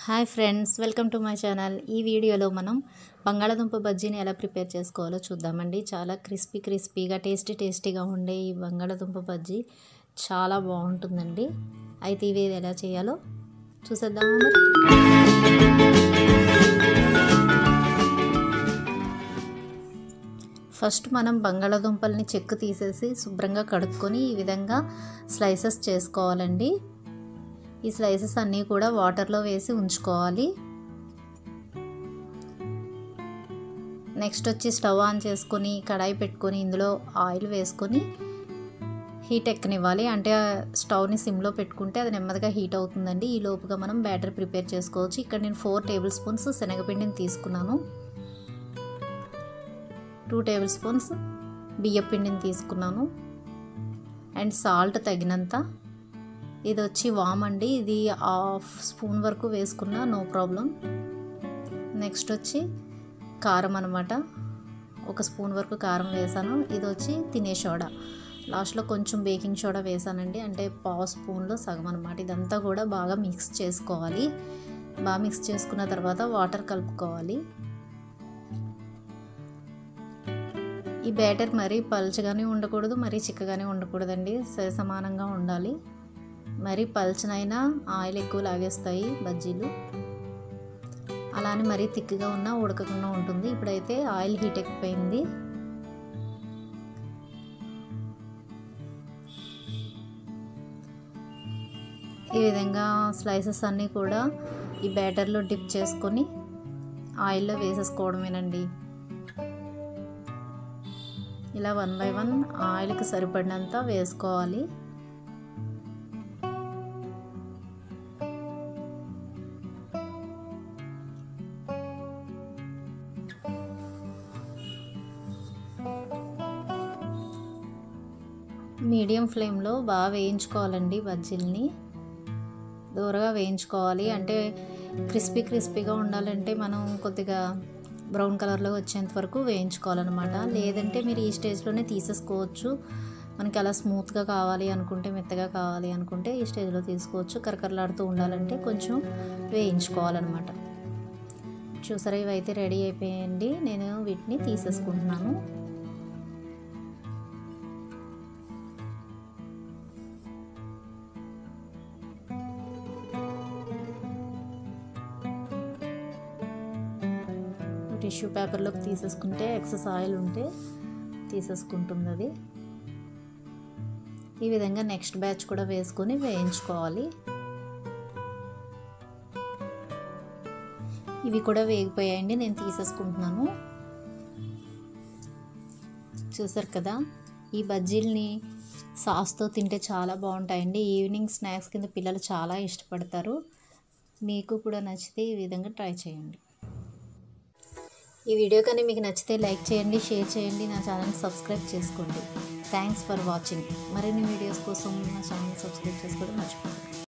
hi friends welcome to my channel ఈ వీడియోలో మనం బంగాళాదుంప బజ్జీని ఎలా ప్రిపేర్ చేసుకోవాలో చూద్దామండి చాలా క్రిస్పీ క్రిస్పీగా టేస్టీ టేస్టీగా ఉండే ఈ బంగాళాదుంప బజ్జీ చాలా బాగుంటుందండి అయితే ఇవి ఎలా చేయాలో చూసేద్దామా మరి ఫస్ట్ మనం బంగాళాదుంపల్ని చెక్కు తీసేసి శుభ్రంగా కడుక్కొని ఈ విధంగా స్లైసెస్ చేసుకోవాలండి ఈ స్లైసెస్ అన్నీ కూడా వాటర్లో వేసి ఉంచుకోవాలి నెక్స్ట్ వచ్చి స్టవ్ ఆన్ చేసుకొని కడాయి పెట్టుకొని ఇందులో ఆయిల్ వేసుకొని హీట్ ఎక్కనివ్వాలి అంటే స్టవ్ని సిమ్లో పెట్టుకుంటే అది నెమ్మదిగా హీట్ అవుతుందండి ఈ లోపుగా మనం బ్యాటర్ ప్రిపేర్ చేసుకోవచ్చు ఇక్కడ నేను ఫోర్ టేబుల్ స్పూన్స్ శనగపిండిని తీసుకున్నాను టూ టేబుల్ స్పూన్స్ బియ్యం పిండిని తీసుకున్నాను అండ్ సాల్ట్ తగినంత ఇది వచ్చి వామ్ అండి ఇది హాఫ్ స్పూన్ వరకు వేసుకున్నా నో ప్రాబ్లం నెక్స్ట్ వచ్చి కారం అనమాట ఒక స్పూన్ వరకు కారం వేసాను ఇది వచ్చి తినే సోడా లాస్ట్లో కొంచెం బేకింగ్ సోడా వేసానండి అంటే పావు స్పూన్లో సగం అనమాట ఇదంతా కూడా బాగా మిక్స్ చేసుకోవాలి బాగా మిక్స్ చేసుకున్న తర్వాత వాటర్ కలుపుకోవాలి ఈ బ్యాటర్ మరీ పల్చగానే ఉండకూడదు మరీ చిక్కగానే ఉండకూడదండి సమానంగా ఉండాలి మరీ పల్చనైనా ఆయిల్ ఎక్కువ లాగేస్తాయి బజ్జీలు అలానే మరీ థిక్గా ఉన్నా ఉడకకుండా ఉంటుంది ఇప్పుడైతే ఆయిల్ హీట్ ఎక్కిపోయింది ఈ విధంగా స్లైసెస్ అన్నీ కూడా ఈ బ్యాటర్లో డిప్ చేసుకొని ఆయిల్లో వేసేసుకోవడమేనండి ఇలా వన్ బై వన్ ఆయిల్కి సరిపడినంత వేసుకోవాలి మీడియం ఫ్లేమ్లో బాగా వేయించుకోవాలండి బజ్జీల్ని దూరగా వేయించుకోవాలి అంటే క్రిస్పీ క్రిస్పీగా ఉండాలంటే మనం కొద్దిగా బ్రౌన్ కలర్లో వచ్చేంత వరకు వేయించుకోవాలన్నమాట లేదంటే మీరు ఈ స్టేజ్లోనే తీసేసుకోవచ్చు మనకి అలా స్మూత్గా కావాలి అనుకుంటే మెత్తగా కావాలి అనుకుంటే ఈ స్టేజ్లో తీసుకోవచ్చు కరకరలాడుతూ ఉండాలంటే కొంచెం వేయించుకోవాలన్నమాట చూసారా ఇవైతే రెడీ అయిపోయాయండి నేను వీటిని తీసేసుకుంటున్నాను టిష్యూ పేపర్లోకి తీసేసుకుంటే ఎక్సెస్ ఆయిల్ ఉంటే తీసేసుకుంటుంది అది ఈ విధంగా నెక్స్ట్ బ్యాచ్ కూడా వేసుకొని వేయించుకోవాలి ఇవి కూడా వేగిపోయాయండి నేను తీసేసుకుంటున్నాను చూసారు కదా ఈ బజ్జీల్ని సాస్తో తింటే చాలా బాగుంటాయండి ఈవినింగ్ స్నాక్స్ కింద పిల్లలు చాలా ఇష్టపడతారు మీకు కూడా నచ్చితే ఈ విధంగా ట్రై చేయండి ఈ వీడియో కానీ మీకు నచ్చితే లైక్ చేయండి షేర్ చేయండి నా ఛానల్ సబ్స్క్రైబ్ చేసుకోండి థ్యాంక్స్ ఫర్ వాచింగ్ మరిన్ని వీడియోస్ కోసం నా ఛానల్ సబ్స్క్రైబ్ చేసుకోవడం మర్చిపోండి